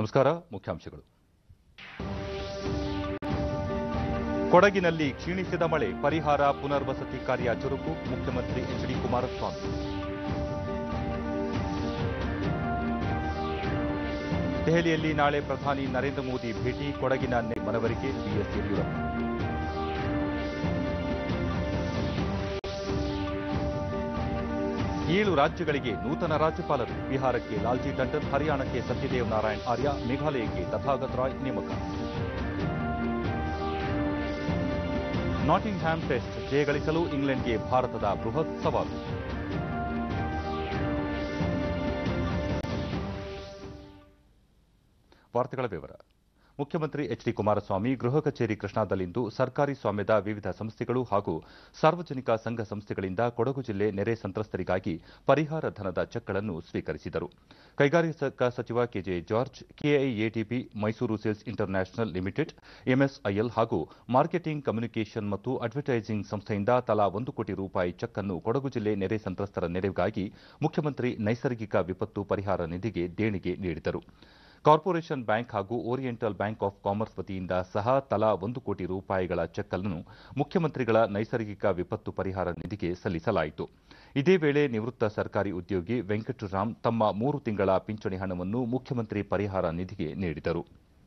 ನಮಸ್ಕಾರ ಮುಖ್ಯಾಂಶಗಳು ಕೊಡಗಿನಲ್ಲಿ ಕ್ಷೀಣಿಸಿದ ಮಳೆ ಪರಿಹಾರ ಪುನರ್ವಸತಿ ಕಾರ್ಯ ಚುರುಕು ಮುಖ್ಯಮಂತ್ರಿ ಎಚ್ ಡಿ ಕುಮಾರಸ್ವಾಮಿ ದೆಹಲಿಯಲ್ಲಿ ನಾಳೆ ಪ್ರಧಾನಿ ನರೇಂದ್ರ ಮೋದಿ ಭೇಟಿ ಕೊಡಗಿನ ನೆ- ಮನವರಿಕೆ ಬಿಎಸ್ ಯಡಿಯೂರಪ್ಪ ಏಳು ರಾಜ್ಯಗಳಿಗೆ ನೂತನ ರಾಜ್ಯಪಾಲರು ಬಿಹಾರಕ್ಕೆ ಲಾಲ್ಜಿ ಟಂಡನ್ ಹರಿಯಾಣಕ್ಕೆ ಸತ್ಯದೇವ್ ನಾರಾಯಣ್ ಆರ್ಯ ಮೇಘಾಲಯಕ್ಕೆ ತಥಾಗತ್ ರಾಯ್ ನೇಮಕ ನಾಟಿಂಗ್ ಹ್ಯಾಮ್ ಟೆಸ್ಟ್ ಜಯಗಳಿಸಲು ಇಂಗ್ಲೆಂಡ್ಗೆ ಭಾರತದ ಬೃಹತ್ ಸವಾಲು ವಾರ್ತೆಗಳ ವಿವರ ಮುಖ್ಯಮಂತ್ರಿ ಎಚ್ ಡಿ ಕುಮಾರಸ್ವಾಮಿ ಗೃಹ ಕಚೇರಿ ಕೃಷ್ಣಾದಲ್ಲಿಂದು ಸರ್ಕಾರಿ ಸ್ವಾಮ್ಯದ ವಿವಿಧ ಸಂಸ್ಥೆಗಳು ಹಾಗೂ ಸಾರ್ವಜನಿಕ ಸಂಘ ಸಂಸ್ಥೆಗಳಿಂದ ಕೊಡಗು ಜಿಲ್ಲೆ ನೆರೆ ಸಂತ್ರಸ್ತರಿಗಾಗಿ ಪರಿಹಾರ ಧನದ ಚೆಕ್ಗಳನ್ನು ಸ್ವೀಕರಿಸಿದರು ಕೈಗಾರಿಕಾ ಸಚಿವ KJ George KIATP Mysore sales international limited MSIL ಹಾಗೂ ಮಾರ್ಕೆಟಿಂಗ್ ಕಮ್ಯುನಿಕೇಷನ್ ಮತ್ತು ಅಡ್ವರ್ಟೈಸಿಂಗ್ ಸಂಸ್ಥೆಯಿಂದ ತಲಾ ಒಂದು ಕೋಟಿ ರೂಪಾಯಿ ಚೆಕ್ ಅನ್ನು ಕೊಡಗು ಜಿಲ್ಲೆ ನೆರೆ ಸಂತ್ರಸ್ತರ ನೆರವಿಗಾಗಿ ಮುಖ್ಯಮಂತ್ರಿ ನೈಸರ್ಗಿಕ ವಿಪತ್ತು ಪರಿಹಾರ ನಿಧಿಗೆ ದೇಣಿಗೆ ನೀಡಿದರು ಕಾರ್ಪೊರೇಷನ್ ಬ್ಯಾಂಕ್ ಹಾಗೂ ಓರಿಯೆಂಟಲ್ ಬ್ಯಾಂಕ್ ಆಫ್ ಕಾಮರ್ಸ್ ವತಿಯಿಂದ ಸಹ ತಲಾ ಒಂದು ಕೋಟಿ ರೂಪಾಯಿಗಳ ಚೆಕ್ ಅನ್ನು ಮುಖ್ಯಮಂತ್ರಿಗಳ ನೈಸರ್ಗಿಕ ವಿಪತ್ತು ಪರಿಹಾರ ನಿಧಿಗೆ ಸಲ್ಲಿಸಲಾಯಿತು ಇದೇ ವೇಳೆ ನಿವೃತ್ತ ಸರ್ಕಾರಿ ಉದ್ಯೋಗಿ ವೆಂಕಟರಾಮ್ ತಮ್ಮ ಮೂರು ತಿಂಗಳ ಪಿಂಚಣಿ ಹಣವನ್ನು ಮುಖ್ಯಮಂತ್ರಿ ಪರಿಹಾರ ನಿಧಿಗೆ ನೀಡಿದರು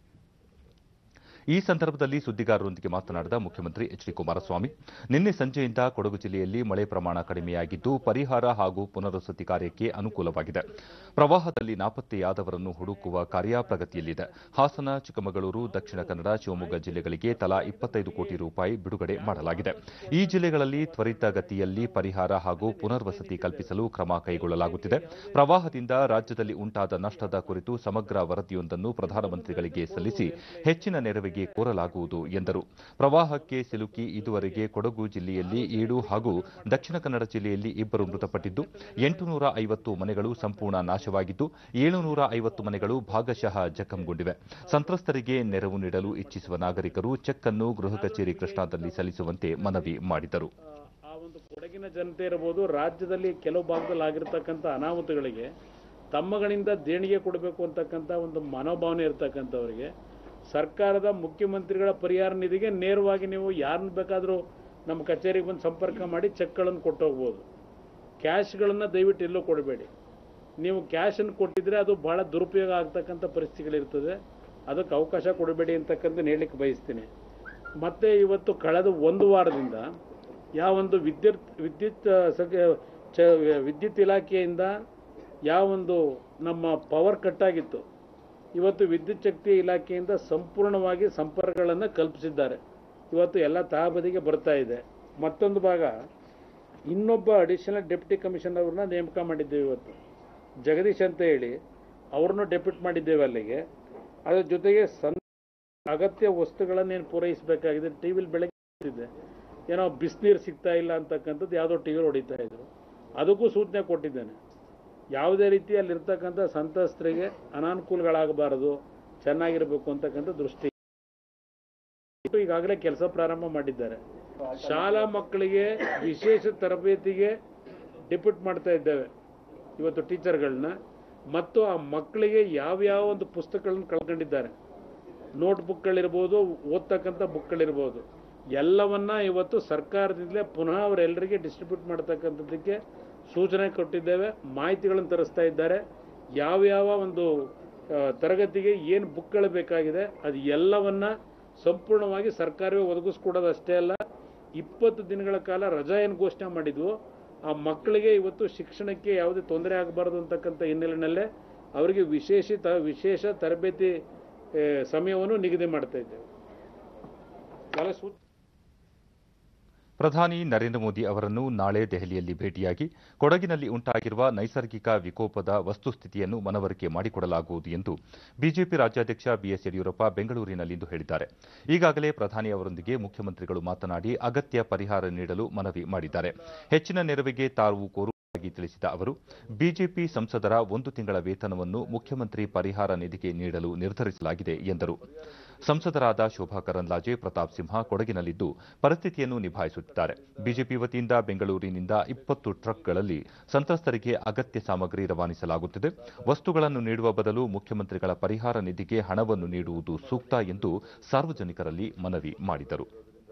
ಈ ಸಂದರ್ಭದಲ್ಲಿ ಸುದ್ದಿಗಾರರೊಂದಿಗೆ ಮಾತನಾಡಿದ ಮುಖ್ಯಮಂತ್ರಿ ಎಚ್ ಡಿ ಕುಮಾರಸ್ವಾಮಿ ನಿನ್ನೆ ಸಂಜೆಯಿಂದ ಕೊಡಗು ಜಿಲ್ಲೆಯಲ್ಲಿ ಮಳೆ ಪ್ರಮಾಣ ಕಡಿಮೆಯಾಗಿದ್ದು ಪರಿಹಾರ ಹಾಗೂ ಪುನರ್ವಸತಿ ಕಾರ್ಯಕ್ಕೆ ಅನುಕೂಲವಾಗಿದೆ ಪ್ರವಾಹದಲ್ಲಿ ನಾಪತ್ತೆಯಾದವರನ್ನು ಹುಡುಕುವ ಕಾರ್ಯ ಪ್ರಗತಿಯಲ್ಲಿದೆ ಹಾಸನ ಚಿಕ್ಕಮಗಳೂರು ದಕ್ಷಿಣ ಕನ್ನಡ ಶಿವಮೊಗ್ಗ ಜಿಲ್ಲೆಗಳಿಗೆ ತಲಾ ಇಪ್ಪತ್ತೈದು ಕೋಟಿ ರೂಪಾಯಿ ಬಿಡುಗಡೆ ಮಾಡಲಾಗಿದೆ ಈ ಜಿಲ್ಲೆಗಳಲ್ಲಿ ತ್ವರಿತಗತಿಯಲ್ಲಿ ಪರಿಹಾರ ಹಾಗೂ ಪುನರ್ವಸತಿ ಕಲ್ಪಿಸಲು ಕ್ರಮ ಕೈಗೊಳ್ಳಲಾಗುತ್ತಿದೆ ಪ್ರವಾಹದಿಂದ ರಾಜ್ಯದಲ್ಲಿ ಉಂಟಾದ ನಷ್ಟದ ಕುರಿತು ಸಮಗ್ರ ವರದಿಯೊಂದನ್ನು ಪ್ರಧಾನಮಂತ್ರಿಗಳಿಗೆ ಸಲ್ಲಿಸಿ ಹೆಚ್ಚಿನ ನೆರವಿಗೆ ಕೋರಲಾಗುವುದು ಎಂದರು ಪ್ರವಾಹಕ್ಕೆ ಸಿಲುಕಿ ಇದುವರೆಗೆ ಕೊಡಗು ಜಿಲ್ಲೆಯಲ್ಲಿ ಏಳು ಹಾಗೂ ದಕ್ಷಿಣ ಕನ್ನಡ ಜಿಲ್ಲೆಯಲ್ಲಿ ಇಬ್ಬರು ಮೃತಪಟ್ಟಿದ್ದು ಎಂಟುನೂರ ಐವತ್ತು ಮನೆಗಳು ಸಂಪೂರ್ಣ ನಾಶವಾಗಿದ್ದು ಏಳುನೂರ ಐವತ್ತು ಮನೆಗಳು ಭಾಗಶಃ ಜಖಂಗೊಂಡಿವೆ ಸಂತ್ರಸ್ತರಿಗೆ ನೆರವು ನೀಡಲು ಇಚ್ಛಿಸುವ ನಾಗರಿಕರು ಚೆಕ್ ಅನ್ನು ಗೃಹ ಕಚೇರಿ ಕೃಷ್ಣಾದಲ್ಲಿ ಸಲ್ಲಿಸುವಂತೆ ಮನವಿ ಮಾಡಿದರು ಆ ಒಂದು ಕೊಡಗಿನ ಜನತೆ ಇರಬಹುದು ರಾಜ್ಯದಲ್ಲಿ ಕೆಲವು ಭಾಗದಲ್ಲಿ ಆಗಿರ್ತಕ್ಕಂಥ ಅನಾಹುತಗಳಿಗೆ ತಮ್ಮಗಳಿಂದ ದೇಣಿಗೆ ಕೊಡಬೇಕು ಅಂತಕ್ಕಂಥ ಒಂದು ಮನೋಭಾವನೆ ಇರ್ತಕ್ಕಂಥವರಿಗೆ ಸರ್ಕಾರದ ಮುಖ್ಯಮಂತ್ರಿಗಳ ಪರಿಹಾರ ನಿಧಿಗೆ ನೇರವಾಗಿ ನೀವು ಯಾರನ್ನ ಬೇಕಾದರೂ ನಮ್ಮ ಕಚೇರಿಗೆ ಬಂದು ಸಂಪರ್ಕ ಮಾಡಿ ಚೆಕ್ಗಳನ್ನು ಕೊಟ್ಟು ಹೋಗ್ಬೋದು ಕ್ಯಾಶ್ಗಳನ್ನು ದಯವಿಟ್ಟು ಎಲ್ಲೂ ಕೊಡಬೇಡಿ ನೀವು ಕ್ಯಾಶನ್ನು ಕೊಟ್ಟಿದ್ರೆ ಅದು ಬಹಳ ದುರುಪಯೋಗ ಆಗ್ತಕ್ಕಂಥ ಪರಿಸ್ಥಿತಿಗಳಿರ್ತದೆ ಅದಕ್ಕೆ ಅವಕಾಶ ಕೊಡಬೇಡಿ ಅಂತಕ್ಕಂಥ ಹೇಳಲಿಕ್ಕೆ ಬಯಸ್ತೀನಿ ಮತ್ತು ಇವತ್ತು ಕಳೆದ ಒಂದು ವಾರದಿಂದ ಯಾವೊಂದು ವಿದ್ಯುತ್ ವಿದ್ಯುತ್ ಆ, ಸಗ- ಚ ವಿದ್ಯುತ್ ಇಲಾಖೆಯಿಂದ ಯಾವೊಂದು ನಮ್ಮ ಪವರ್ ಕಟ್ಟಾಗಿತ್ತು ಇವತ್ತು ವಿದ್ಯುತ್ ಶಕ್ತಿ ಇಲಾಖೆಯಿಂದ ಸಂಪೂರ್ಣವಾಗಿ ಸಂಪರ್ಕಗಳನ್ನು ಕಲ್ಪಿಸಿದ್ದಾರೆ ಇವತ್ತು ಎಲ್ಲ ತಹಬದಿಗೆ ಬರ್ತಾ ಇದೆ ಮತ್ತೊಂದು ಭಾಗ ಇನ್ನೊಬ್ಬ ಅಡಿಷನಲ್ ಡೆಪ್ಟಿ ಕಮಿಷನರ್ ಅವ್ರನ್ನ ನೇಮಕ ಮಾಡಿದ್ದೇವೆ ಇವತ್ತು ಜಗದೀಶ್ ಅಂತ ಹೇಳಿ ಅವ್ರನ್ನೂ ಡೆಪ್ಯೂಟ್ ಮಾಡಿದ್ದೇವೆ ಅಲ್ಲಿಗೆ ಅದ್ರ ಜೊತೆಗೆ ಸಣ್ಣ ಅಗತ್ಯ ವಸ್ತುಗಳನ್ನೇನು ಪೂರೈಸಬೇಕಾಗಿದೆ ಟಿ ವಿಲಿ ಬೆಳಗ್ಗೆ ಇದೆ ಏನೋ ಬಿಸಿನೀರು ಸಿಗ್ತಾ ಇಲ್ಲ ಅಂತಕ್ಕಂಥದ್ದು ಯಾವುದೋ ಟಿ ವಿಲಿ ಹೊಡಿತಾ ಇದ್ರು ಅದಕ್ಕೂ ಸೂಚನೆ ಕೊಟ್ಟಿದ್ದೇನೆ ಯಾವುದೇ ರೀತಿ ಅಲ್ಲಿರ್ತಕ್ಕಂಥ ಸಂತ್ರಸ್ತರಿಗೆ ಅನಾನುಕೂಲಗಳಾಗಬಾರದು ಚೆನ್ನಾಗಿರಬೇಕು ಅಂತಕ್ಕಂಥ ದೃಷ್ಟಿ ಈಗಾಗಲೇ ಕೆಲಸ ಪ್ರಾರಂಭ ಮಾಡಿದ್ದಾರೆ ಶಾಲಾ ಮಕ್ಕಳಿಗೆ ವಿಶೇಷ ತರಬೇತಿಗೆ ಡಿಪ್ಯೂಟ್ ಮಾಡ್ತಾ ಇದ್ದೇವೆ ಇವತ್ತು ಟೀಚರ್ಗಳನ್ನ ಮತ್ತು ಆ ಮಕ್ಕಳಿಗೆ ಯಾವ್ಯಾವ ಒಂದು ಪುಸ್ತಕಗಳನ್ನ ಕಳ್ಕೊಂಡಿದ್ದಾರೆ ನೋಟ್ ಬುಕ್ಗಳಿರ್ಬೋದು ಓದ್ತಕ್ಕಂಥ ಬುಕ್ಗಳಿರ್ಬೋದು ಎಲ್ಲವನ್ನ ಇವತ್ತು ಸರ್ಕಾರದಿಂದಲೇ ಪುನಃ ಅವರೆಲ್ಲರಿಗೆ ಡಿಸ್ಟ್ರಿಬ್ಯೂಟ್ ಮಾಡ್ತಕ್ಕಂಥದ್ದಕ್ಕೆ ಸೂಚನೆ ಕೊಟ್ಟಿದ್ದೇವೆ ಮಾಹಿತಿಗಳನ್ನು ತರಿಸ್ತಾ ಇದ್ದಾರೆ ಯಾವ್ಯಾವ ಒಂದು ಆ, ತರಗತಿಗೆ ಏನು ಬುಕ್ಗಳು ಬೇಕಾಗಿದೆ ಅದು ಎಲ್ಲವನ್ನ ಸಂಪೂರ್ಣವಾಗಿ ಸರ್ಕಾರವೇ ಒದಗಿಸ್ಕೊಡೋದು ಅಷ್ಟೇ ಅಲ್ಲ ಇಪ್ಪತ್ತು ದಿನಗಳ ಕಾಲ ರಜಾ ಏನು ಘೋಷಣೆ ಮಾಡಿದ್ವು ಆ ಮಕ್ಕಳಿಗೆ ಇವತ್ತು ಶಿಕ್ಷಣಕ್ಕೆ ಯಾವುದೇ ತೊಂದರೆ ಆಗಬಾರ್ದು ಅಂತಕ್ಕಂಥ ಹಿನ್ನೆಲೆಯಲ್ಲೇ ಅವರಿಗೆ ವಿಶೇಷಿತ ವಿಶೇಷ ತರಬೇತಿ ಆ, ಸಮಯವನ್ನು ನಿಗದಿ ಮಾಡ್ತಾ ಇದ್ದೇವೆ ಬಹಳ ಸೂಚ ಪ್ರಧಾನಿ ನರೇಂದ್ರ ಮೋದಿ ಅವರನ್ನು ನಾಳೆ ದೆಹಲಿಯಲ್ಲಿ ಭೇಟಿಯಾಗಿ ಕೊಡಗಿನಲ್ಲಿ ಉಂಟಾಗಿರುವ ನೈಸರ್ಗಿಕ ವಿಕೋಪದ ವಸ್ತುಸ್ಥಿತಿಯನ್ನು ಮನವರಿಕೆ ಮಾಡಿಕೊಡಲಾಗುವುದು ಎಂದು ಬಿಜೆಪಿ ರಾಜ್ಯಾಧ್ಯಕ್ಷ ಬಿಎಸ್ ಯಡಿಯೂರಪ್ಪ ಬೆಂಗಳೂರಿನಲ್ಲಿಂದು ಹೇಳಿದ್ದಾರೆ ಈಗಾಗಲೇ ಪ್ರಧಾನಿ ಅವರೊಂದಿಗೆ ಮುಖ್ಯಮಂತ್ರಿಗಳು ಮಾತನಾಡಿ ಅಗತ್ಯ ಪರಿಹಾರ ನೀಡಲು ಮನವಿ ಮಾಡಿದ್ದಾರೆ ಹೆಚ್ಚಿನ ನೆರವಿಗೆ ತಾವು ಕೋರು ಆಗಿ ತಿಳಿಸಿದ ಅವರು ಬಿಜೆಪಿ ಸಂಸದರ ಒಂದು ತಿಂಗಳ ವೇತನವನ್ನು ಮುಖ್ಯಮಂತ್ರಿ ಪರಿಹಾರ ನಿಧಿಗೆ ನೀಡಲು ನಿರ್ಧರಿಸಲಾಗಿದೆ ಎಂದರು ಸಂಸದರಾದ ಶೋಭಾ ಕರಂದ್ಲಾಜೆ ಪ್ರತಾಪ್ ಸಿಂಹ ಕೊಡಗಿನಲ್ಲಿದ್ದು ಪರಿಸ್ಥಿತಿಯನ್ನು ನಿಭಾಯಿಸುತ್ತಿದ್ದಾರೆ ಬಿಜೆಪಿ ವತಿಯಿಂದ ಬೆಂಗಳೂರಿನಿಂದ ಇಪ್ಪತ್ತು ಟ್ರಕ್ಗಳಲ್ಲಿ ಸಂತ್ರಸ್ತರಿಗೆ ಅಗತ್ಯ ಸಾಮಗ್ರಿ ರವಾನಿಸಲಾಗುತ್ತಿದೆ ವಸ್ತುಗಳನ್ನು ನೀಡುವ ಬದಲು ಮುಖ್ಯಮಂತ್ರಿಗಳ ಪರಿಹಾರ ನಿಧಿಗೆ ಹಣವನ್ನು ನೀಡುವುದು ಸೂಕ್ತ ಎಂದು ಸಾರ್ವಜನಿಕರಲ್ಲಿ ಮನವಿ ಮಾಡಿದರು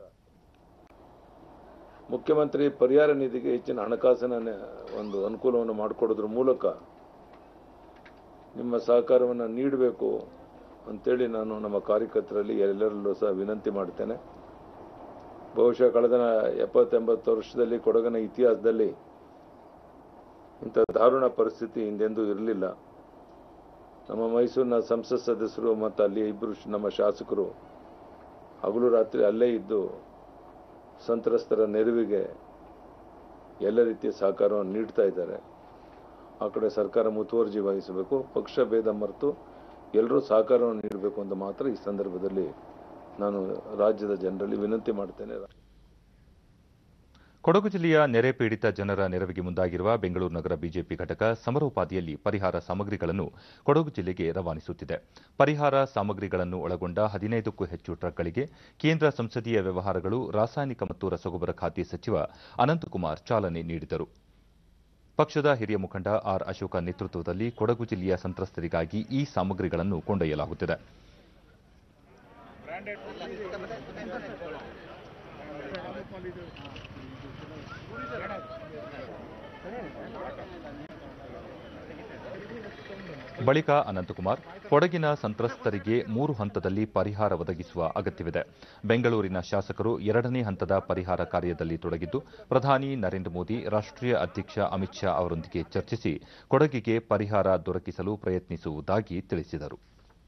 ಮುಖ್ಯಮಂತ್ರಿ ಪರಿಹಾರ ನಿಧಿಗೆ ಹೆಚ್ಚಿನ ಹಣಕಾಸಿನ ನೆ- ಒಂದು ಅನುಕೂಲವನ್ನು ಮಾಡಿಕೊಡೋದ್ರ ಮೂಲಕ ನಿಮ್ಮ ಸಹಕಾರವನ್ನು ನೀಡಬೇಕು ಅಂತೇಳಿ ನಾನು ನಮ್ಮ ಕಾರ್ಯಕರ್ತರಲ್ಲಿ ಎಲ್ಲರಲ್ಲೂ ಸಹ ವಿನಂತಿ ಮಾಡ್ತೇನೆ ಬಹುಶಃ ಕಳೆದ ಎಪ್ಪತ್ತೆಂಬತ್ತು ವರ್ಷದಲ್ಲಿ ಕೊಡಗಿನ ಇತಿಹಾಸದಲ್ಲಿ ಇಂಥ ದಾರುಣ ಪರಿಸ್ಥಿತಿ ಹಿಂದೆಂದೂ ಇರಲಿಲ್ಲ ನಮ್ಮ ಮೈಸೂರಿನ ಸಂಸತ್ ಸದಸ್ಯರು ಮತ್ತು ಅಲ್ಲಿ ಇಬ್ಬರು ಶ- ನಮ್ಮ ಶಾಸಕರು ಹಗಲು ರಾತ್ರಿ ಅಲ್ಲೇ ಇದ್ದು ಸಂತ್ರಸ್ತರ ನೆರವಿಗೆ ಎಲ್ಲ ರೀತಿಯ ಸಹಕಾರವನ್ನು ನೀಡ್ತಾ ಇದ್ದಾರೆ ಆ ಕಡೆ ಸರ್ಕಾರ ಮುತುವರ್ಜಿ ವಹಿಸಬೇಕು ಪಕ್ಷ ಭೇದ ಮರೆತು ಎಲ್ಲರೂ ಸಹಕಾರವನ್ನು ನೀಡಬೇಕು ಅಂತ ಮಾತ್ರ ಈ ಸಂದರ್ಭದಲ್ಲಿ ನಾನು ರಾಜ್ಯದ ಜನರಲ್ಲಿ ವಿನಂತಿ ಮಾಡ್ತೇನೆ ಕೊಡಗು ಜಿಲ್ಲೆಯ ನೆರೆ ಪೀಡಿತ ಜನರ ನೆರವಿಗೆ ಮುಂದಾಗಿರುವ ಬೆಂಗಳೂರು ನಗರ ಬಿಜೆಪಿ ಘಟಕ ಸಮರೋಪಾದಿಯಲ್ಲಿ ಪರಿಹಾರ ಸಾಮಗ್ರಿಗಳನ್ನು ಕೊಡಗು ಜಿಲ್ಲೆಗೆ ರವಾನಿಸುತ್ತಿದೆ ಪರಿಹಾರ ಸಾಮಗ್ರಿಗಳನ್ನು ಒಳಗೊಂಡ ಹದಿನೈದಕ್ಕೂ ಹೆಚ್ಚು ಟ್ರಕ್ಗಳಿಗೆ ಕೇಂದ್ರ ಸಂಸದೀಯ ವ್ಯವಹಾರಗಳು ರಾಸಾಯನಿಕ ಮತ್ತು ರಸಗೊಬ್ಬರ ಖಾತೆ ಸಚಿವ ಅನಂತಕುಮಾರ್ ಚಾಲನೆ ನೀಡಿದರು ಪಕ್ಷದ ಹಿರಿಯ ಮುಖಂಡ ಆರ್ ಅಶೋಕ ನೇತೃತ್ವದಲ್ಲಿ ಕೊಡಗು ಜಿಲ್ಲೆಯ ಸಂತ್ರಸ್ತರಿಗಾಗಿ ಈ ಸಾಮಗ್ರಿಗಳನ್ನು ಕೊಂಡೊಯ್ಯಲಾಗುತ್ತಿದೆ ಬಳಿಕ ಅನಂತಕುಮಾರ್ ಕೊಡಗಿನ ಸಂತ್ರಸ್ತರಿಗೆ ಮೂರು ಹಂತದಲ್ಲಿ ಪರಿಹಾರ ಒದಗಿಸುವ ಅಗತ್ಯವಿದೆ ಬೆಂಗಳೂರಿನ ಶಾಸಕರು ಎರಡನೇ ಹಂತದ ಪರಿಹಾರ ಕಾರ್ಯದಲ್ಲಿ ತೊಡಗಿದ್ದು ಪ್ರಧಾನಿ ನರೇಂದ್ರ ಮೋದಿ ರಾಷ್ಟ್ರೀಯ ಅಧ್ಯಕ್ಷ ಅಮಿತ್ ಶಾ ಅವರೊಂದಿಗೆ ಚರ್ಚಿಸಿ ಕೊಡಗಿಗೆ ಪರಿಹಾರ ದೊರಕಿಸಲು ಪ್ರಯತ್ನಿಸುವುದಾಗಿ ತಿಳಿಸಿದರು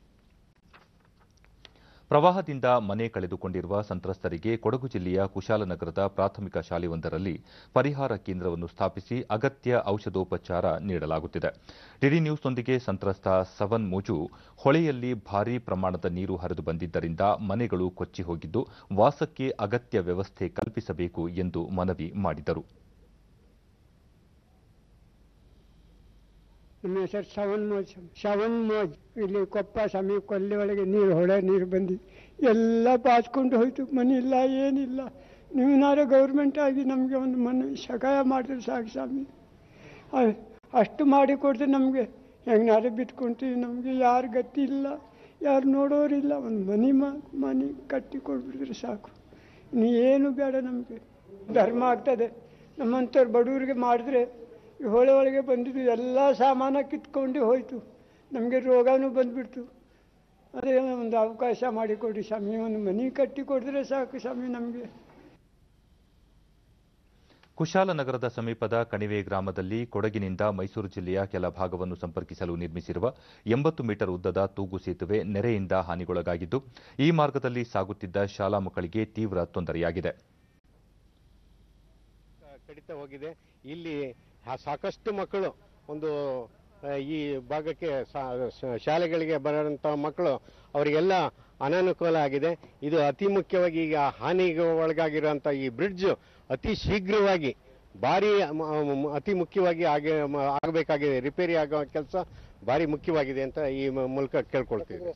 ಪ್ರವಾಹದಿಂದ ಮನೆ ಕಳೆದುಕೊಂಡಿರುವ ಸಂತ್ರಸ್ತರಿಗೆ ಕೊಡಗು ಜಿಲ್ಲೆಯ ಕುಶಾಲನಗರದ ಪ್ರಾಥಮಿಕ ಶಾಲೆಯೊಂದರಲ್ಲಿ ಪರಿಹಾರ ಕೇಂದ್ರವನ್ನು ಸ್ಥಾಪಿಸಿ ಅಗತ್ಯ ಔಷಧೋಪಚಾರ ನೀಡಲಾಗುತ್ತಿದೆ ಡಿಡಿ ನ್ಯೂಸ್ನೊಂದಿಗೆ ಸಂತ್ರಸ್ತ ಸವನ್ ಮೋಜು ಹೊಳೆಯಲ್ಲಿ ಭಾರೀ ಪ್ರಮಾಣದ ನೀರು ಹರಿದು ಬಂದಿದ್ದರಿಂದ ಮನೆಗಳು ಕೊಚ್ಚಿ ಹೋಗಿದ್ದು ವಾಸಕ್ಕೆ ಅಗತ್ಯ ವ್ಯವಸ್ಥೆ ಕಲ್ಪಿಸಬೇಕು ಎಂದು ಮನವಿ ಮಾಡಿದರು ನಮ್ಮ ಹೆಸರು ಶ್ರವಣ್ ಮೋಜ್ ಶ್ರವಣ್ ಮೋಜ್ ಇಲ್ಲಿ ಕೊಪ್ಪ ಸಮೀಪ ಕೊಲ್ಲಿ ಒಳಗೆ ನೀರು ಹೊಳೆ ನೀರು ಬಂದು ಎಲ್ಲ ಬಾಚ್ಕೊಂಡು ಹೋಯ್ತು ಮನೆ ಇಲ್ಲ ಏನಿಲ್ಲ ನೀವುನಾರು ಗೌರ್ಮೆಂಟ್ ಆಗಿ ನಮಗೆ ಒಂದು ಮನೆ ಸಹಾಯ ಮಾಡಿದ್ರೆ ಸಾಕು ಸ್ವಾಮಿ ಅ- ಅಷ್ಟು ಮಾಡಿ ಕೊಡ್ತೀವಿ ನಮಗೆ ಹೆಂಗನಾರು ಬಿಟ್ಕೊಂತೀವಿ ನಮಗೆ ಯಾರು ಗತಿ ಇಲ್ಲ ಯಾರು ನೋಡೋರಿಲ್ಲ ಒಂದು ಮನೆ ಮಾ ಮನೆ ಕಟ್ಟಿ ಕೊಟ್ಬಿಟ್ರೆ ಸಾಕು ಇನ್ನು ಏನು ಬೇಡ ನಮಗೆ ಧರ್ಮ ಆಗ್ತದೆ ನಮ್ಮಂಥವ್ರು ಬಡವರಿಗೆ ಮಾಡಿದ್ರೆ ಈ ಹೊಳೆ ಒಳಗೆ ಬಂದಿದ್ದು ಎಲ್ಲ ಸಾಮಾನ ಕಿತ್ಕೊಂಡು ಹೋಯ್ತು ನಮಗೆ ರೋಗನೂ ಬಂದ್ಬಿಡ್ತು ಅದೇ ಒಂದು ಅವಕಾಶ ಮಾಡಿಕೊಡಿ ಸ್ವಾಮಿ ಒಂದು ಮನೆ ಕಟ್ಟಿ ಕೊಡಿದ್ರೆ ಸಾಕು ಸ್ವಾಮಿ ನಮಗೆ ಕುಶಾಲನಗರದ ಸಮೀಪದ ಕಣಿವೆ ಗ್ರಾಮದಲ್ಲಿ ಕೊಡಗಿನಿಂದ ಮೈಸೂರು ಜಿಲ್ಲೆಯ ಕೆಲ ಭಾಗವನ್ನು ಸಂಪರ್ಕಿಸಲು ನಿರ್ಮಿಸಿರುವ ಎಂಬತ್ತು ಮೀಟರ್ ಉದ್ದದ ತೂಗು ಸೇತುವೆ ನೆರೆಯಿಂದ ಹಾನಿಗೊಳಗಾಗಿದ್ದು ಈ ಮಾರ್ಗದಲ್ಲಿ ಸಾಗುತ್ತಿದ್ದ ಶಾಲಾ ಮಕ್ಕಳಿಗೆ ತೀವ್ರ ತೊಂದರೆಯಾಗಿದೆ ಕಡಿತ ಹೋಗಿದೆ ಇಲ್ಲಿ ಹ- ಸಾಕಷ್ಟು ಮಕ್ಕಳು ಒಂದು ಆ, ಈ ಭಾಗಕ್ಕೆ ಸಾ- ಶ- ಶಾಲೆಗಳಿಗೆ ಬರೋಂಥ ಮಕ್ಕಳು ಅವರಿಗೆಲ್ಲ ಅನಾನುಕೂಲ ಆಗಿದೆ ಇದು ಅತಿ ಮುಖ್ಯವಾಗಿ ಈಗ ಹಾನಿಗೆ ಒಳಗಾಗಿರುವಂಥ ಈ ಬ್ರಿಡ್ಜ್ ಅತಿ ಶೀಘ್ರವಾಗಿ ಭಾರಿ ಮ- ಮ- ಅತಿ ಮುಖ್ಯವಾಗಿ ಆಗಿ ಮ- ಆಗಬೇಕಾಗಿದೆ ರಿಪೇರಿ ಆಗೋ ಕೆಲಸ ಭಾರಿ ಮುಖ್ಯವಾಗಿದೆ ಅಂತ ಈ ಮ- ಮೂಲಕ ಕೇಳ್ಕೊಳ್ತೀವಿ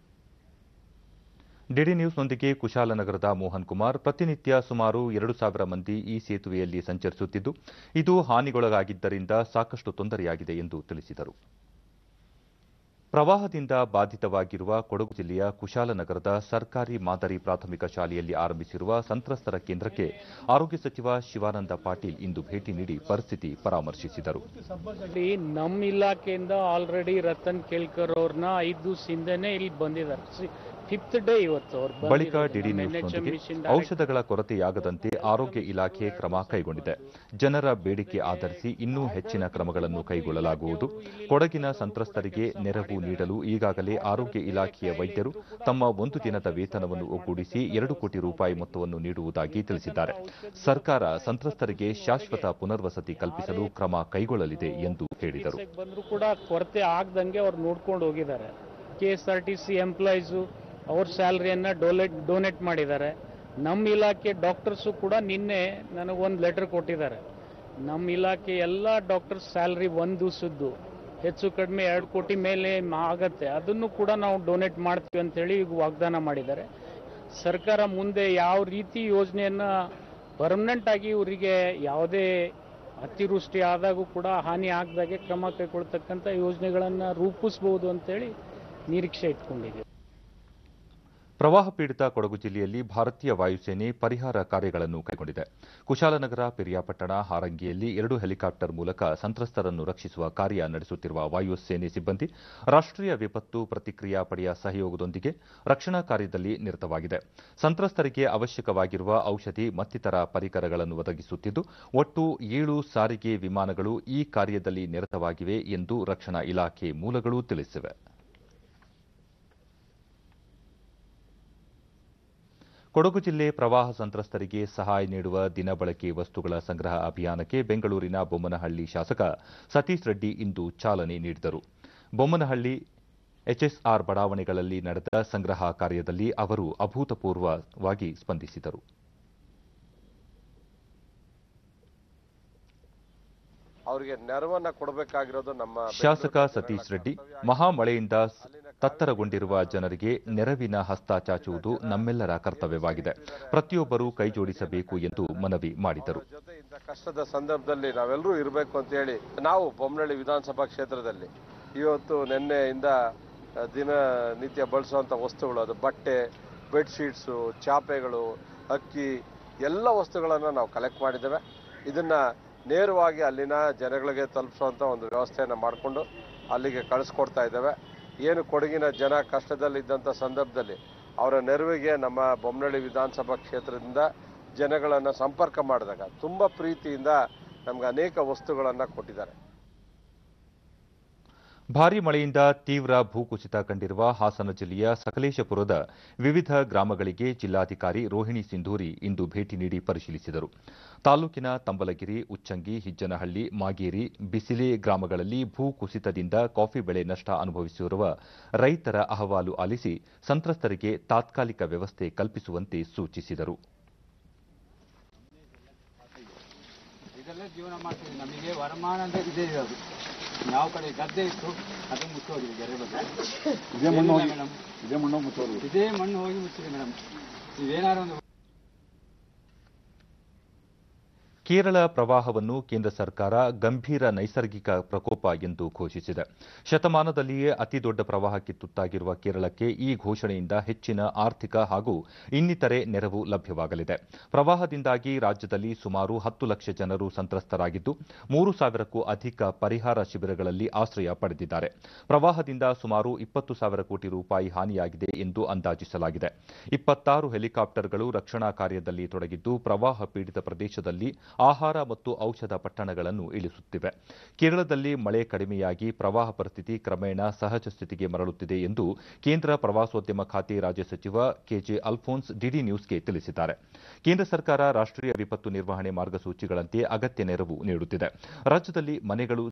ಡಿಡಿ ನ್ಯೂಸ್ನೊಂದಿಗೆ ಕುಶಾಲನಗರದ ಮೋಹನ್ ಕುಮಾರ್ ಪ್ರತಿನಿತ್ಯ ಸುಮಾರು ಎರಡು ಸಾವಿರ ಮಂದಿ ಈ ಸೇತುವೆಯಲ್ಲಿ ಸಂಚರಿಸುತ್ತಿದ್ದು ಇದು ಹಾನಿಗೊಳಗಾಗಿದ್ದರಿಂದ ಸಾಕಷ್ಟು ತೊಂದರೆಯಾಗಿದೆ ಎಂದು ತಿಳಿಸಿದರು ಪ್ರವಾಹದಿಂದ ಬಾಧಿತವಾಗಿರುವ ಕೊಡಗು ಜಿಲ್ಲೆಯ ಕುಶಾಲನಗರದ ಸರ್ಕಾರಿ ಮಾದರಿ ಪ್ರಾಥಮಿಕ ಶಾಲೆಯಲ್ಲಿ ಆರಂಭಿಸಿರುವ ಸಂತ್ರಸ್ತರ ಕೇಂದ್ರಕ್ಕೆ ಆರೋಗ್ಯ ಸಚಿವ ಶಿವಾನಂದ ಪಾಟೀಲ್ ಇಂದು ಭೇಟಿ ನೀಡಿ ಪರಿಸ್ಥಿತಿ ಪರಾಮರ್ಶಿಸಿದರು ಇಲ್ಲಿ ನಮ್ಮ ಇಲಾಖೆಯಿಂದ ಆಲ್ರೆಡಿ ರತನ್ ಕೇಳ್ಕರ್ ಅವ್ರನ್ನ ಐದು ದಿವಸದಿಂದನೇ ಇಲ್ಲಿ ಬಂದಿದ್ದಾರೆ ಫಿಫ್ತ್ ಡೇ ಇವತ್ತು ಅವ್ರು ಬಳಿಕ ಬಂದಿರೋದು. ಡಿಡಿ ನಮ್ಮ ನ್ಯೂಸ್ನೊಂದಿಗೆ NHM mission direct- ಔಷಧಗಳ ಕೊರತೆಯಾಗದಂತೆ ಆರೋಗ್ಯ ಇಲಾಖೆ ಕ್ರಮ ಕೈಗೊಂಡಿದೆ ಜನರ ಬೇಡಿಕೆ ಆಧರಿಸಿ ಇನ್ನೂ ಹೆಚ್ಚಿನ ಕ್ರಮಗಳನ್ನು ಕೈಗೊಳ್ಳಲಾಗುವುದು ಕೊಡಗಿನ ಸಂತ್ರಸ್ತರಿಗೆ ನೆರವು ನೀಡಲು ಈಗಾಗಲೇ ಆರೋಗ್ಯ ಇಲಾಖೆಯ ವೈದ್ಯರು ತಮ್ಮ ಒಂದು ದಿನದ ವೇತನವನ್ನು ಒಗ್ಗೂಡಿಸಿ ಎರಡು ಕೋಟಿ ರೂಪಾಯಿ ಮೊತ್ತವನ್ನು ನೀಡುವುದಾಗಿ ತಿಳಿಸಿದ್ದಾರೆ ಸರ್ಕಾರ ಸಂತ್ರಸ್ತರಿಗೆ ಶಾಶ್ವತ ಪುನರ್ವಸತಿ ಕಲ್ಪಿಸಲು ಕ್ರಮ ಕೈಗೊಳ್ಳಲಿದೆ ಎಂದು ಹೇಳಿದರು ಚಿಕಿತ್ಸೆಗೆ ಬಂದ್ರು ಕೂಡ ಕೊರತೆ ಆಗ್ದಂಗೆ ಅವ್ರು ನೋಡ್ಕೊಂಡು ಹೋಗಿದ್ದಾರೆ K S R T C employees ಅವ್ರ ಸ್ಯಾಲ್ರಿಯನ್ನ ಡೊನೇಟ್ ಡೊನೇಟ್ ಮಾಡಿದ್ದಾರೆ ನಮ್ಮ ಇಲಾಖೆ ಡಾಕ್ಟರ್ಸು ಕೂಡ ನಿನ್ನೆ ನನಗೊಂದು ಲೆಟರ್ ಕೊಟ್ಟಿದ್ದಾರೆ ನಮ್ಮ ಇಲಾಖೆ ಎಲ್ಲ ಡಾಕ್ಟರ್ ಸ್ಯಾಲ್ರಿ ಒಂದು ದಿವಸದ್ದು ಹೆಚ್ಚು ಕಡಿಮೆ ಎರಡು ಕೋಟಿ ಮೇಲೆ ಮ- ಆಗತ್ತೆ ಅದನ್ನು ಕೂಡ ನಾವು ಡೊನೇಟ್ ಮಾಡ್ತೀವಿ ಅಂತೇಳಿ ಈಗ ವಾಗ್ದಾನ ಮಾಡಿದ್ದಾರೆ ಸರ್ಕಾರ ಮುಂದೆ ಯಾವ ರೀತಿ ಯೋಜನೆಯನ್ನು ಪರ್ಮನೆಂಟ್ ಆಗಿ ಇವರಿಗೆ ಯಾವುದೇ ಅತಿವೃಷ್ಟಿ ಆದಾಗೂ ಕೂಡ ಹಾನಿ ಆಗದಾಗೆ ಕ್ರಮ ಕೈಗೊಳ್ತಕ್ಕಂಥ ಯೋಜನೆಗಳನ್ನು ರೂಪಿಸ್ಬೋದು ಅಂತೇಳಿ ನಿರೀಕ್ಷೆ ಇಟ್ಕೊಂಡಿದ್ದೀವಿ ಪ್ರವಾಹ ಪೀಡಿತ ಕೊಡಗು ಜಿಲ್ಲೆಯಲ್ಲಿ ಭಾರತೀಯ ವಾಯುಸೇನೆ ಪರಿಹಾರ ಕಾರ್ಯಗಳನ್ನು ಕೈಗೊಂಡಿದೆ ಕುಶಾಲನಗರ ಪಿರಿಯಾಪಟ್ಟಣ ಹಾರಂಗಿಯಲ್ಲಿ ಎರಡು ಹೆಲಿಕಾಪ್ಟರ್ ಮೂಲಕ ಸಂತ್ರಸ್ತರನ್ನು ರಕ್ಷಿಸುವ ಕಾರ್ಯ ನಡೆಸುತ್ತಿರುವ ವಾಯುಸೇನೆ ಸಿಬ್ಬಂದಿ ರಾಷ್ಟ್ರೀಯ ವಿಪತ್ತು ಪ್ರತಿಕ್ರಿಯಾ ಪಡೆಯ ಸಹಯೋಗದೊಂದಿಗೆ ರಕ್ಷಣಾ ಕಾರ್ಯದಲ್ಲಿ ನಿರತವಾಗಿದೆ ಸಂತ್ರಸ್ತರಿಗೆ ಅವಶ್ಯಕವಾಗಿರುವ ಔಷಧಿ ಮತ್ತಿತರ ಪರಿಕರಗಳನ್ನು ಒದಗಿಸುತ್ತಿದ್ದು ಒಟ್ಟು ಏಳು ಸಾರಿಗೆ ವಿಮಾನಗಳು ಈ ಕಾರ್ಯದಲ್ಲಿ ನಿರತವಾಗಿವೆ ಎಂದು ರಕ್ಷಣಾ ಇಲಾಖೆ ಮೂಲಗಳು ತಿಳಿಸಿವೆ ಕೊಡಗು ಜಿಲ್ಲೆ ಪ್ರವಾಹ ಸಂತ್ರಸ್ತರಿಗೆ ಸಹಾಯ ನೀಡುವ ದಿನಬಳಕೆ ವಸ್ತುಗಳ ಸಂಗ್ರಹ ಅಭಿಯಾನಕ್ಕೆ ಬೆಂಗಳೂರಿನ ಬೊಮ್ಮನಹಳ್ಳಿ ಶಾಸಕ ಸತೀಶ್ ರೆಡ್ಡಿ ಇಂದು ಚಾಲನೆ ನೀಡಿದರು ಬೊಮ್ಮನಹಳ್ಳಿ ಎಚ್ಎಸ್ಆರ್ ಬಡಾವಣೆಗಳಲ್ಲಿ ನಡೆದ ಸಂಗ್ರಹ ಕಾರ್ಯದಲ್ಲಿ ಅವರು ಅಭೂತಪೂರ್ವವಾಗಿ ಸ್ಪಂದಿಸಿದರು ಅವರಿಗೆ ನೆರವನ್ನ ಕೊಡಬೇಕಾಗಿರೋದು ನಮ್ಮ ಶಾಸಕ ಸತೀಶ್ ರೆಡ್ಡಿ ಮಹಾಮಳೆಯಿಂದ ಸ್- ತತ್ತರಗೊಂಡಿರುವ ಜನರಿಗೆ ನೆರವಿನ ಹಸ್ತ ಚಾಚುವುದು ನಮ್ಮೆಲ್ಲರ ಕರ್ತವ್ಯವಾಗಿದೆ ಪ್ರತಿಯೊಬ್ಬರೂ ಕೈಜೋಡಿಸಬೇಕು ಎಂದು ಮನವಿ ಮಾಡಿದರು ಅವ್ರ ಜೊತೆ ಇಂಥ ಕಷ್ಟದ ಸಂದರ್ಭದಲ್ಲಿ ನಾವೆಲ್ಲರೂ ಇರಬೇಕು ಅಂತ ಹೇಳಿ ನಾವು ಬೊಮ್ಮನಹಳ್ಳಿ ವಿಧಾನಸಭಾ ಕ್ಷೇತ್ರದಲ್ಲಿ ಇವತ್ತು ನಿನ್ನೆಯಿಂದ ಆ, ದಿನನಿತ್ಯ ಬಳಸುವಂಥ ವಸ್ತುಗಳು ಅದು ಬಟ್ಟೆ ಬೆಡ್ಶೀಟ್ಸು ಚಾಪೆಗಳು ಅಕ್ಕಿ ಎಲ್ಲ ವಸ್ತುಗಳನ್ನು ನಾವು ಕಲೆಕ್ಟ್ ಮಾಡಿದ್ದೇವೆ ಇದನ್ನ ನೇರವಾಗಿ ಅಲ್ಲಿನ ಜನಗಳಿಗೆ ತಲುಪಿಸುವಂಥ ಒಂದು ವ್ಯವಸ್ಥೆಯನ್ನು ಮಾಡಿಕೊಂಡು ಅಲ್ಲಿಗೆ ಕಳಿಸ್ಕೊಡ್ತಾ ಇದ್ದೇವೆ ಏನು ಕೊಡಗಿನ ಜನ ಕಷ್ಟದಲ್ಲಿದ್ದಂಥ ಸಂದರ್ಭದಲ್ಲಿ ಅವರ ನೆರವಿಗೆ ನಮ್ಮ ಬೊಮ್ಮನಹಳ್ಳಿ ವಿಧಾನಸಭಾ ಕ್ಷೇತ್ರದಿಂದ ಜನಗಳನ್ನು ಸಂಪರ್ಕ ಮಾಡಿದಾಗ ತುಂಬ ಪ್ರೀತಿಯಿಂದ ನಮ್ಗೆ ಅನೇಕ ವಸ್ತುಗಳನ್ನು ಕೊಟ್ಟಿದ್ದಾರೆ ಭಾರೀ ಮಳೆಯಿಂದ ತೀವ್ರ ಭೂಕುಸಿತ ಕಂಡಿರುವ ಹಾಸನ ಜಿಲ್ಲೆಯ ಸಕಲೇಶಪುರದ ವಿವಿಧ ಗ್ರಾಮಗಳಿಗೆ ಜಿಲ್ಲಾಧಿಕಾರಿ ರೋಹಿಣಿ ಸಿಂಧೂರಿ ಇಂದು ಭೇಟಿ ನೀಡಿ ಪರಿಶೀಲಿಸಿದರು ತಾಲೂಕಿನ ತಂಬಲಗಿರಿ ಉಚ್ಚಂಗಿ ಹಿಜ್ಜನಹಳ್ಳಿ ಮಾಗೇರಿ ಬಿಸಿಲೆ ಗ್ರಾಮಗಳಲ್ಲಿ ಭೂಕುಸಿತದಿಂದ ಕಾಫಿ ಬೆಳೆ ನಷ್ಟ ಅನುಭವಿಸಿರುವ ರೈತರ ಅಹವಾಲು ಆಲಿಸಿ ಸಂತ್ರಸ್ತರಿಗೆ ತಾತ್ಕಾಲಿಕ ವ್ಯವಸ್ಥೆ ಕಲ್ಪಿಸುವಂತೆ ಸೂಚಿಸಿದರು ಇದೆಲ್ಲ ಜೀವನ ಮಾಡ್ತೀವಿ ನಮಗೆ ವರಮಾನ ಅಂತ ಇದೇ ಇರೋದು ಯಾವ ಕಡೆ ಗದ್ದೆ ಇತ್ತು ಅದು ಮುಚ್ಚೋಗಿದೆ ಕೆರೆ ಬಗ್ಗೆ ಇದೇ ಮಣ್ಣು ಮೇಡಮ್ ಇದೇ ಮಣ್ಣು ಮುಚ್ಚೋದು ಇದೇ ಮಣ್ಣು ಹೋಗಿ ಮುಚ್ಚಿದೆ ಮೇಡಮ್ ನೀವೇನಾದ್ರು ಒಂದು ಕೇರಳ ಪ್ರವಾಹವನ್ನು ಕೇಂದ್ರ ಸರ್ಕಾರ ಗಂಭೀರ ನೈಸರ್ಗಿಕ ಪ್ರಕೋಪ ಎಂದು ಘೋಷಿಸಿದೆ ಶತಮಾನದಲ್ಲಿಯೇ ಅತಿದೊಡ್ಡ ಪ್ರವಾಹಕ್ಕೆ ತುತ್ತಾಗಿರುವ ಕೇರಳಕ್ಕೆ ಈ ಘೋಷಣೆಯಿಂದ ಹೆಚ್ಚಿನ ಆರ್ಥಿಕ ಹಾಗೂ ಇನ್ನಿತರೆ ನೆರವು ಲಭ್ಯವಾಗಲಿದೆ ಪ್ರವಾಹದಿಂದಾಗಿ ರಾಜ್ಯದಲ್ಲಿ ಸುಮಾರು ಹತ್ತು ಲಕ್ಷ ಜನರು ಸಂತ್ರಸ್ತರಾಗಿದ್ದು ಮೂರು ಸಾವಿರಕ್ಕೂ ಅಧಿಕ ಪರಿಹಾರ ಶಿಬಿರಗಳಲ್ಲಿ ಆಶ್ರಯ ಪಡೆದಿದ್ದಾರೆ ಪ್ರವಾಹದಿಂದ ಸುಮಾರು ಇಪ್ಪತ್ತು ಸಾವಿರ ಕೋಟಿ ರೂಪಾಯಿ ಹಾನಿಯಾಗಿದೆ ಎಂದು ಅಂದಾಜಿಸಲಾಗಿದೆ ಇಪ್ಪತ್ತಾರು ಹೆಲಿಕಾಪ್ಟರ್ಗಳು ರಕ್ಷಣಾ ಕಾರ್ಯದಲ್ಲಿ ತೊಡಗಿದ್ದು ಪ್ರವಾಹ ಪೀಡಿತ ಪ್ರದೇಶದಲ್ಲಿ ಆಹಾರ ಮತ್ತು ಔಷಧ ಪಟ್ಟಣಗಳನ್ನು ಇಳಿಸುತ್ತಿವೆ ಕೇರಳದಲ್ಲಿ ಮಳೆ ಕಡಿಮೆಯಾಗಿ ಪ್ರವಾಹ ಪರಿಸ್ಥಿತಿ ಕ್ರಮೇಣ ಸಹಜ ಸ್ಥಿತಿಗೆ ಮರಳುತ್ತಿದೆ ಎಂದು ಕೇಂದ್ರ ಪ್ರವಾಸೋದ್ಯಮ ಖಾತೆ ರಾಜ್ಯ ಸಚಿವ ಕೆಜೆ ಅಲ್ಫೋನ್ಸ್ ಡಿಡಿ ನ್ಯೂಸ್ಗೆ ತಿಳಿಸಿದ್ದಾರೆ ಕೇಂದ್ರ ಸರ್ಕಾರ ರಾಷ್ಟ್ರೀಯ ವಿಪತ್ತು ನಿರ್ವಹಣೆ ಮಾರ್ಗಸೂಚಿಗಳಂತೆ ಅಗತ್ಯ ನೆರವು ನೀಡುತ್ತಿದೆ ರಾಜ್ಯದಲ್ಲಿ ಮನೆಗಳು